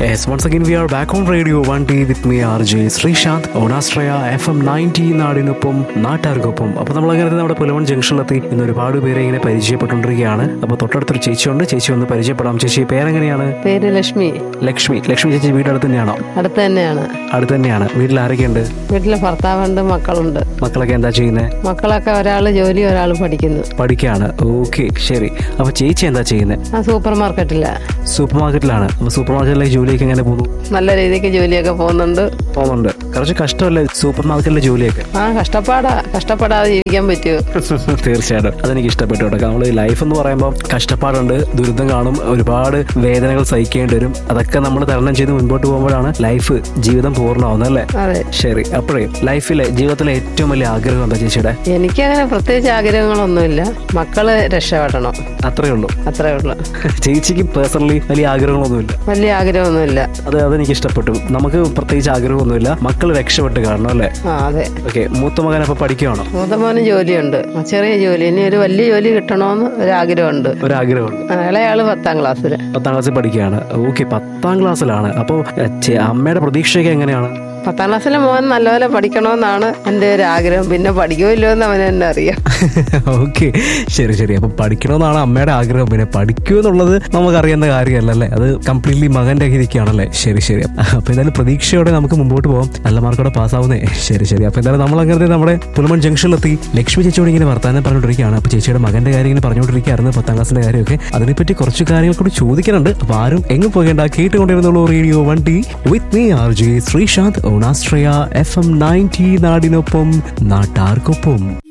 Yes, once again we are back on Radio 1D with me RJ Sreesanth ഓണാശ്രയ F M ninety നാടിനൊപ്പം നാട്ടുകാർക്കൊപ്പം അപ്പോൾ നമ്മൾ അങ്ങനെ നമ്മുടെ പുലവൻ ജംഗ്ഷനിലെത്തി ഇന്ന് ഒരുപാട് പേരെ ഇങ്ങനെ പരിചയപ്പെട്ടുകൊണ്ടിരിക്കുകയാണ് അപ്പോൾ തൊട്ടടുത്തൊരു ചേച്ചിയുണ്ട് ചേച്ചി ഒന്ന് പരിചയപ്പെടാം ചേച്ചി പേരെങ്ങനെയാണ് പേര് ലക്ഷ്മി ലക്ഷ്മി ലക്ഷ്മി ചേച്ചി വീട് അടുത്ത് തന്നെയാണോ അടുത്ത് തന്നെയാണ് അടുത്ത് തന്നെയാണ് വീട്ടിൽ ആരൊക്കെയുണ്ട് വീട്ടിലെ ഭർത്താവുണ്ട് മക്കളുണ്ട് മക്കളൊക്കെ എന്താ ചെയ്യുന്നത് മക്കളൊക്കെ ഒരാൾ ജോലി ഒരാൾ പഠിക്കുന്നു പഠിക്കുകയാണ് ഓക്കെ ശരി അപ്പോൾ ചേച്ചി എന്താ ചെയ്യുന്നത് ആ സൂപ്പർ മാർക്കറ്റില്ല സൂപ്പർ മാർക്കറ്റിലാണ് അപ്പോൾ സൂപ്പർ മാർക്കറ്റിലെ ജോലിയൊക്കെ എങ്ങനെ പോകുന്നു നല്ല രീതിക്ക് ജോലിയൊക്കെ പോകുന്നുണ്ട് പോകുന്നുണ്ട് കുറച്ച് കഷ്ടമല്ലേ സൂപ്പർ മാർക്കറ്റിലെ ജോലിയൊക്കെ ആ കഷ്ടപ്പാടാ കഷ്ടപ്പെടാതെ ജീവിക്കാൻ പറ്റുമോ തീർച്ചയായിട്ടും അതെനിക്ക് ഇഷ്ടപ്പെട്ടു കേട്ടോ നമ്മൾ ലൈഫ് എന്ന് പറയുമ്പോൾ കഷ്ടപ്പാടുണ്ട് ദുരിതം കാണും ഒരുപാട് വേദനകൾ സഹിക്കേണ്ടി വരും അതൊക്കെ നമ്മൾ തരണം ചെയ്ത് മുൻപോട്ട് പോകുമ്പോഴാണ് ലൈഫ് ജീവിതം പൂർണ്ണമാവുന്നത് അല്ലേ അതെ ശരി അപ്പോഴേ ലൈഫിലെ ജീവിതത്തിലെ ഏറ്റവും വലിയ ആഗ്രഹം എന്താ ചേച്ചിയുടെ എനിക്കങ്ങനെ പ്രത്യേകിച്ച് ആഗ്രഹങ്ങളൊന്നുമില്ല മക്കള് രക്ഷപ്പെടണം അത്രേ ഉള്ളൂ അത്രേ ഉള്ളു ചേച്ചിക്ക് പേഴ്സണലി വലിയ ആഗ്രഹങ്ങളൊന്നുമില്ല വലിയ ആഗ്രഹമൊന്നുമില്ല അത് അതെനിക്ക് ഇഷ്ടപ്പെട്ടു നമുക്ക് പ്രത്യേകിച്ച് ആഗ്രഹമൊന്നുമില്ല മക്കൾ രക്ഷപ്പെട്ട് കാണണം അല്ലേ ആ അതെ ഓക്കെ മൂത്ത മകൻ അപ്പൊ പഠിക്കുകയാണോ മൂത്തമോനും ജോലിയുണ്ട് ആ, ചെറിയ ജോലി ഇനി ഒരു വലിയ ജോലി കിട്ടണമെന്ന് ഒരാഗ്രഹമുണ്ട് ഒരാഗ്രഹമുണ്ട് ആ, ഇളയാള് പത്താം ക്ലാസ്സിൽ പത്താം ക്ലാസ്സിൽ പഠിക്കുകയാണ് ഓക്കെ പത്താം ക്ലാസ്സിലാണ് അപ്പോൾ അമ്മയുടെ പ്രതീക്ഷയൊക്കെ എങ്ങനെയാണ് പത്താം ക്ലാസ്സിലെ മോൻ നല്ലപോലെ പഠിക്കണമെന്നാണ് എൻ്റെ ഒരു ആഗ്രഹം പിന്നെ പഠിക്കുമോ ഇല്ലയോ എന്ന് അവന് തന്നെ അറിയാം ഓക്കെ ശരി ശരി അപ്പൊ പഠിക്കണമെന്നാണ് അമ്മയുടെ ആഗ്രഹം പിന്നെ പഠിക്കൂ എന്നുള്ളത് നമുക്കറിയുന്ന കാര്യമല്ല അല്ലേ അത് കംപ്ലീറ്റ്ലി മകന്റെ രീതിക്കാണല്ലേ ശരി ശരി അപ്പൊ എന്തായാലും പ്രതീക്ഷയോടെ നമുക്ക് മുമ്പോട്ട് പോകാം നല്ല മാർക്കോടെ പാസ്സാവുന്നേ ശരി ശരി അപ്പൊ എന്തായാലും നമ്മൾ അങ്ങനെ നമ്മുടെ പുലമൺ ജംഗ്ഷനിലെത്തി ലക്ഷ്മി ചേച്ചിയോട് ഇങ്ങനെ വർത്താനം പറഞ്ഞുകൊണ്ടിരിക്കുകയാണ് അപ്പൊ ചേച്ചിയുടെ മകന്റെ കാര്യം ഇങ്ങനെ പറഞ്ഞുകൊണ്ടിരിക്കുകയായിരുന്നു പത്താം ക്ലാസ്സിന്റെ കാര്യമൊക്കെ അതിനെപ്പറ്റി കുറച്ച് കാര്യങ്ങൾ കൂടി ചോദിക്കാനുണ്ട് അപ്പൊ ആരും എങ്ങും പോകേണ്ട കേട്ടുകൊണ്ടിരുന്നുള്ളൂ radio one T with me R J Sreesanth ഓണാസ്ട്രയ എഫ് എം നയൻറ്റി നാടിനൊപ്പം നാട്ടാർക്കൊപ്പം